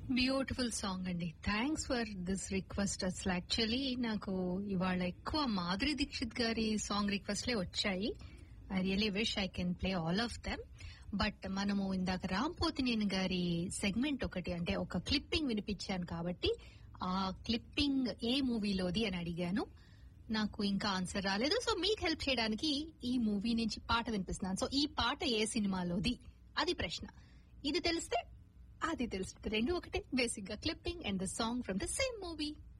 beautiful song అండి thanks for this request అసలు actually నాకు ఇవాళ ఎక్కువ మాధురి దీక్షిత్ గారి సాంగ్ రిక్వెస్ట్లే వచ్చాయి I really wish I can play all of them but మనము ఇందాక రామ్ పోతినేని గారి సెగ్మెంట్ ఒకటి అంటే ఒక క్లిప్పింగ్ వినిపించాను కాబట్టి ఆ క్లిప్పింగ్ ఏ మూవీలోది అని అడిగాను నాకు ఇంకా ఆన్సర్ రాలేదు సో మీకు హెల్ప్ చేయడానికి ఈ మూవీ నుంచి పాట వినిపిస్తున్నాను సో ఈ పాట ఏ సినిమాలోది అది ప్రశ్న ఇది తెలిస్తే అది తెలుస్తుంది రెండు ఒకటే బేసిక్ గా clipping and the song from the same movie